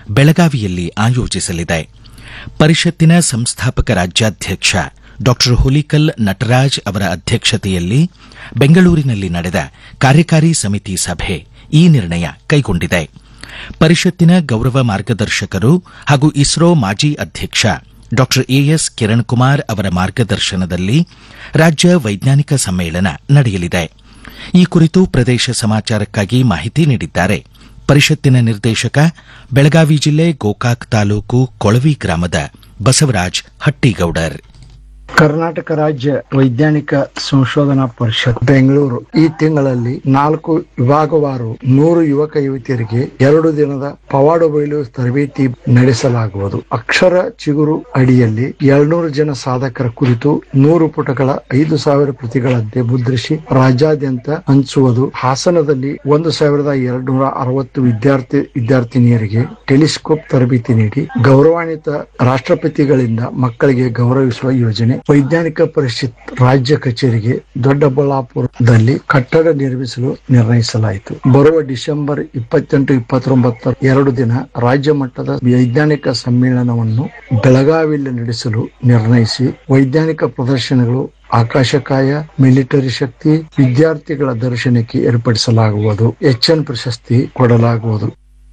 ಬೆಳಗಾವಿಯಲ್ಲಿ ಆಯೋಜಿಸಲಿದೆ ಪರಿಷತ್ತಿನ ಸಂಸ್ಥಾಪಕ ರಾಜ್ಯಾಧ್ಯಕ್ಷ ಡಾ ಹುಲಿಕಲ್ ನಟರಾಜ್ ಅವರ ಅಧ್ಯಕ್ಷತೆಯಲ್ಲಿ ಬೆಂಗಳೂರಿನಲ್ಲಿ ನಡೆದ ಕಾರ್ಯಕಾರಿ ಸಮಿತಿ ಸಭೆ ಈ ನಿರ್ಣಯ ಕೈಗೊಂಡಿದೆ ಪರಿಷತ್ತಿನ ಗೌರವ ಮಾರ್ಗದರ್ಶಕರು ಹಾಗೂ ಇಸ್ರೋ ಮಾಜಿ ಅಧ್ಯಕ್ಷ ಡಾ ಎಎಸ್ ಕಿರಣ್ ಕುಮಾರ್ ಅವರ ಮಾರ್ಗದರ್ಶನದಲ್ಲಿ ರಾಜ್ಯ ವೈಜ್ಞಾನಿಕ ಸಮ್ಮೇಳನ ನಡೆಯಲಿದೆ ಈ ಕುರಿತು ಪ್ರದೇಶ ಸಮಾಚಾರಕ್ಕಾಗಿ ಮಾಹಿತಿ ನೀಡಿದ್ದಾರೆ ಪರಿಷತ್ತಿನ ನಿರ್ದೇಶಕ ಬೆಳಗಾವಿ ಜಿಲ್ಲೆ ಗೋಕಾಕ್ ತಾಲೂಕು ಕೊಳವಿ ಗ್ರಾಮದ ಬಸವರಾಜ್ ಹಟ್ಟಿಗೌಡರ್ ಕರ್ನಾಟಕ ರಾಜ್ಯ ವೈಜ್ಞಾನಿಕ ಸಂಶೋಧನಾ ಪರಿಷತ್ ಬೆಂಗಳೂರು ಈ ತಿಂಗಳಲ್ಲಿ ನಾಲ್ಕು ವಿಭಾಗವಾರು ನೂರು ಯುವಕ ಯುವತಿಯರಿಗೆ ಎರಡು ದಿನದ ಪವಾಡು ಬಯಲು ತರಬೇತಿ ನಡೆಸಲಾಗುವುದು ಅಕ್ಷರ ಚಿಗುರು ಅಡಿಯಲ್ಲಿ ಏಳ್ನೂರು ಜನ ಸಾಧಕರ ಕುರಿತು ನೂರು ಪುಟಗಳ ಐದು ಸಾವಿರ ಪ್ರತಿಗಳಂತೆ ಮುದ್ರಿಸಿ ರಾಜ್ಯಾದ್ಯಂತ ಹಂಚುವುದು ಹಾಸನದಲ್ಲಿ ಒಂದು ಸಾವಿರದ ಎರಡು ನೂರ ಅರವತ್ತು ವಿದ್ಯಾರ್ಥಿ ವಿದ್ಯಾರ್ಥಿನಿಯರಿಗೆ ಟೆಲಿಸ್ಕೋಪ್ ತರಬೇತಿ ನೀಡಿ ಗೌರವಾನ್ವಿತ ರಾಷ್ಟ್ರಪತಿಗಳಿಂದ ಮಕ್ಕಳಿಗೆ ಗೌರವಿಸುವ ಯೋಜನೆ ವೈಜ್ಞಾನಿಕ ಪರಿಷತ್ ರಾಜ್ಯ ಕಚೇರಿಗೆ ದೊಡ್ಡಬಳ್ಳಾಪುರದಲ್ಲಿ ಕಟ್ಟಡ ನಿರ್ಮಿಸಲು ನಿರ್ಣಯಿಸಲಾಯಿತು ಬರುವ ಡಿಸೆಂಬರ್ ಇಪ್ಪತ್ತೆಂಟು ಇಪ್ಪತ್ತೊಂಬತ್ತರ ಎರಡು ದಿನ ರಾಜ್ಯ ಮಟ್ಟದ ವೈಜ್ಞಾನಿಕ ಸಮ್ಮೇಳನವನ್ನು ಬೆಳಗಾವಿಯಲ್ಲಿ ನಡೆಸಲು ನಿರ್ಣಯಿಸಿ ವೈಜ್ಞಾನಿಕ ಪ್ರದರ್ಶನಗಳು ಆಕಾಶಕಾಯ ಮಿಲಿಟರಿ ಶಕ್ತಿ ವಿದ್ಯಾರ್ಥಿಗಳ ದರ್ಶನಕ್ಕೆ ಏರ್ಪಡಿಸಲಾಗುವುದು ಎಚ್ಎನ್ ಪ್ರಶಸ್ತಿ ಕೊಡಲಾಗುವುದು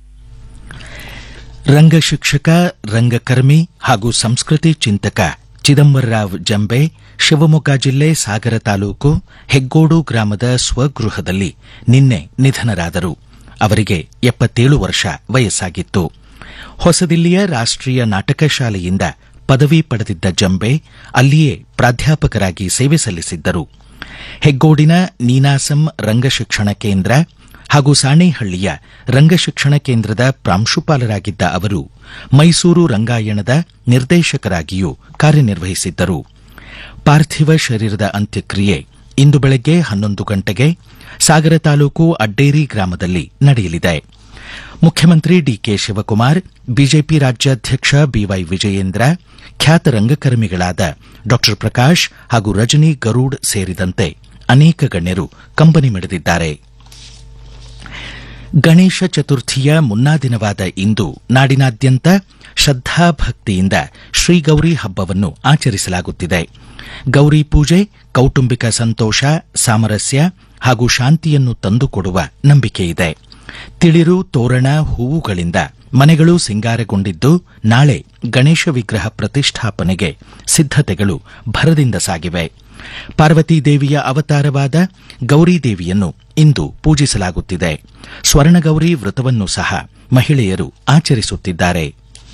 ರಂಗ ಶಿಕ್ಷಕ ರಂಗಕರ್ಮಿ ಹಾಗೂ ಸಂಸ್ಕೃತಿ ಚಿಂತಕ ಚಿದಂಬರರಾವ್ ಜಂಬೆ ಶಿವಮೊಗ್ಗ ಜಿಲ್ಲೆ ಸಾಗರ ತಾಲೂಕು ಹೆಗ್ಗೋಡು ಗ್ರಾಮದ ಸ್ವಗೃಹದಲ್ಲಿ ನಿನ್ನೆ ನಿಧನರಾದರು ಅವರಿಗೆ ಎಪ್ಪತ್ತೇಳು ವರ್ಷ ವಯಸ್ಸಾಗಿತ್ತು ಹೊಸದಿಲ್ಲಿಯ ರಾಷ್ಟೀಯ ನಾಟಕ ಶಾಲೆಯಿಂದ ಪದವಿ ಪಡೆದಿದ್ದ ಜಂಬೆ ಅಲ್ಲಿಯೇ ಪ್ರಾಧ್ಯಾಪಕರಾಗಿ ಸೇವೆ ಸಲ್ಲಿಸಿದ್ದರು ಹೆಗ್ಗೋಡಿನ ನೀನಾಸಂ ರಂಗಶಿಕ್ಷಣ ಕೇಂದ್ರ ಹಾಗೂ ಸಾಣೇಹಳ್ಳಿಯ ರಂಗಶಿಕ್ಷಣ ಕೇಂದ್ರದ ಪ್ರಾಂಶುಪಾಲರಾಗಿದ್ದ ಅವರು ಮೈಸೂರು ರಂಗಾಯಣದ ನಿರ್ದೇಶಕರಾಗಿಯೂ ಕಾರ್ಯನಿರ್ವಹಿಸಿದ್ದರು ಪಾರ್ಥಿವ ಶರೀರದ ಅಂತ್ಯಕ್ರಿಯೆ ಇಂದು ಬೆಳಗ್ಗೆ ಹನ್ನೊಂದು ಗಂಟೆಗೆ ಸಾಗರ ತಾಲೂಕು ಅಡ್ಡೇರಿ ಗ್ರಾಮದಲ್ಲಿ ನಡೆಯಲಿದೆ ಮುಖ್ಯಮಂತ್ರಿ ಡಿಕೆ ಶಿವಕುಮಾರ್ ಬಿಜೆಪಿ ರಾಜ್ಯಾಧ್ಯಕ್ಷ ಬಿವೈ ವಿಜಯೇಂದ್ರ ಖ್ಯಾತ ರಂಗಕರ್ಮಿಗಳಾದ ಡಾ ಪ್ರಕಾಶ್ ಹಾಗೂ ರಜನಿ ಗರುಡ್ ಸೇರಿದಂತೆ ಅನೇಕ ಗಣ್ಯರು ಕಂಬನಿ ಮಿಡಿದಿದ್ದಾರೆ ಗಣೇಶ ಚತುರ್ಥಿಯ ಮುನ್ನಾ ದಿನವಾದ ಇಂದು ನಾಡಿನಾದ್ಯಂತ ಶ್ರದ್ದಾಭಕ್ತಿಯಿಂದ ಶ್ರೀಗೌರಿ ಹಬ್ಬವನ್ನು ಆಚರಿಸಲಾಗುತ್ತಿದೆ ಗೌರಿ ಪೂಜೆ ಕೌಟುಂಬಿಕ ಸಂತೋಷ ಸಾಮರಸ್ಯ ಹಾಗೂ ಶಾಂತಿಯನ್ನು ತಂದುಕೊಡುವ ನಂಬಿಕೆಯಿದೆ ತಿಳಿರು ತೋರಣ ಹೂವುಗಳಿಂದ ಮನೆಗಳು ಸಿಂಗಾರಗೊಂಡಿದ್ದು ನಾಳೆ ಗಣೇಶ ವಿಗ್ರಹ ಪ್ರತಿಷ್ಠಾಪನೆಗೆ ಸಿದ್ದತೆಗಳು ಭರದಿಂದ ಸಾಗಿವೆ ಪಾರ್ವತಿ ದೇವಿಯ ಅವತಾರವಾದ ಗೌರಿದೇವಿಯನ್ನು ಇಂದು ಪೂಜಿಸಲಾಗುತ್ತಿದೆ ಸ್ವರ್ಣಗೌರಿ ವ್ರತವನ್ನು ಸಹ ಮಹಿಳೆಯರು ಆಚರಿಸುತ್ತಿದ್ದಾರೆ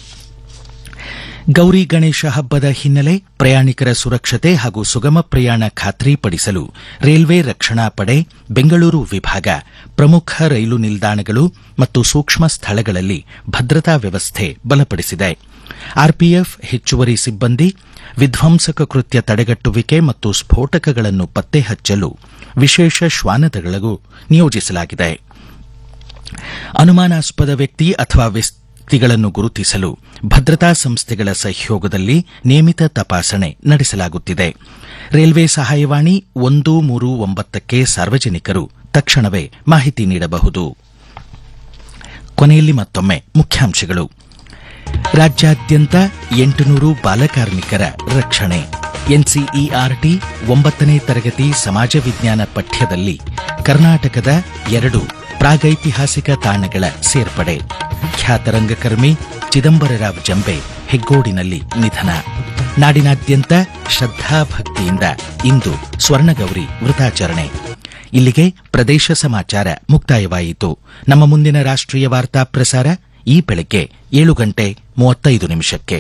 ಗೌರಿ ಗಣೇಶ ಹಬ್ಬದ ಹಿನ್ನೆಲೆ ಪ್ರಯಾಣಿಕರ ಸುರಕ್ಷತೆ ಹಾಗೂ ಸುಗಮ ಪ್ರಯಾಣ ಖಾತ್ರಿಪಡಿಸಲು ರೈಲ್ವೆ ರಕ್ಷಣಾ ಪಡೆ ಬೆಂಗಳೂರು ವಿಭಾಗ ಪ್ರಮುಖ ರೈಲು ನಿಲ್ದಾಣಗಳು ಮತ್ತು ಸೂಕ್ಷ್ಮ ಸ್ಥಳಗಳಲ್ಲಿ ಭದ್ರತಾ ವ್ಯವಸ್ಥೆ ಬಲಪಡಿಸಿದೆ ಆರ್ಪಿಎಫ್ ಹೆಚ್ಚುವರಿ ಸಿಬ್ಬಂದಿ ವಿಧ್ವಂಸಕ ಕೃತ್ಯ ತಡೆಗಟ್ಟುವಿಕೆ ಮತ್ತು ಸ್ಫೋಟಕಗಳನ್ನು ಪತ್ತೆ ಹಚ್ಚಲು ವಿಶೇಷ ಶ್ವಾನದಳಗೂ ನಿಯೋಜಿಸಲಾಗಿದೆ ಅನುಮಾನಾಸ್ಪದ ವ್ಯಕ್ತಿ ಅಥವಾ ವ್ಯಕ್ತಿಗಳನ್ನು ಗುರುತಿಸಲು ಭದ್ರತಾ ಸಂಸ್ಥೆಗಳ ಸಹಯೋಗದಲ್ಲಿ ನಿಯಮಿತ ತಪಾಸಣೆ ನಡೆಸಲಾಗುತ್ತಿದೆ ರೈಲ್ವೆ ಸಹಾಯವಾಣಿ ಒಂದು ಮೂರು ಒಂಬತ್ತಕ್ಕೆ ಸಾರ್ವಜನಿಕರು ತಕ್ಷಣವೇ ಮಾಹಿತಿ ನೀಡಬಹುದು ಕೊನೆಯಲ್ಲಿ ಮತ್ತೊಮ್ಮೆ ಮುಖ್ಯಾಂಶಗಳು ರಾಜ್ಯಾದ್ಯಂತ ಎಂಟುನೂರು ಬಾಲಕಾರ್ಮಿಕರ ರಕ್ಷಣೆ ಎನ್ಸಿಇಆರ್ಟಿ ಒಂಬತ್ತನೇ ತರಗತಿ ಸಮಾಜ ವಿಜ್ಞಾನ ಪಠ್ಯದಲ್ಲಿ ಕರ್ನಾಟಕದ ಎರಡು ಪ್ರಾಗೈತಿಹಾಸಿಕ ತಾಣಗಳ ಸೇರ್ಪಡೆ ಖ್ಯಾತ ರಂಗಕರ್ಮಿ ಚಿದಂಬರರಾವ್ ಜಂಬೆ ಹೆಗ್ಗೋಡಿನಲ್ಲಿ ನಿಧನ ನಾಡಿನಾದ್ಯಂತ ಶ್ರದ್ದಾಭಕ್ತಿಯಿಂದ ಇಂದು ಸ್ವರ್ಣಗೌರಿ ವೃತಾಚರಣೆ ಇಲ್ಲಿಗೆ ಪ್ರದೇಶ ಸಮಾಚಾರ ಮುಕ್ತಾಯವಾಯಿತು ನಮ್ಮ ಮುಂದಿನ ರಾಷ್ಟ್ರೀಯ ವಾರ್ತಾ ಪ್ರಸಾರ ಈ ಬೆಳಗ್ಗೆ ಏಳು ಗಂಟೆ ಮೂವತ್ತೈದು ನಿಮಿಷಕ್ಕೆ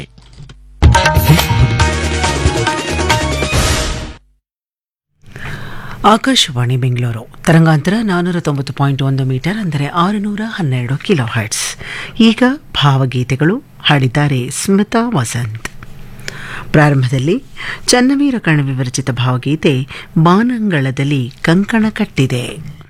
ಆಕಾಶವಾಣಿ ಬೆಂಗಳೂರು ತರಂಗಾಂತರ ನಾನ್ನೂರ ತೊಂಬತ್ತು ಪಾಯಿಂಟ್ ಒಂದು ಮೀಟರ್ ಅಂದರೆ ಆರುನೂರ ಹನ್ನೆರಡು ಕಿಲೋ ಹರ್ಟ್ಸ್ ಈಗ ಭಾವಗೀತೆಗಳು ಹಾಡಿದ್ದಾರೆ ಸ್ಮಿತಾ ವಸಂತ್ ಪ್ರಾರಂಭದಲ್ಲಿ ಚನ್ನವೀರ ಕಣ ವಿವರಚಿತ ಭಾವಗೀತೆ ಬಾನಂಗಳದಲ್ಲಿ ಕಂಕಣ ಕಟ್ಟಿದೆ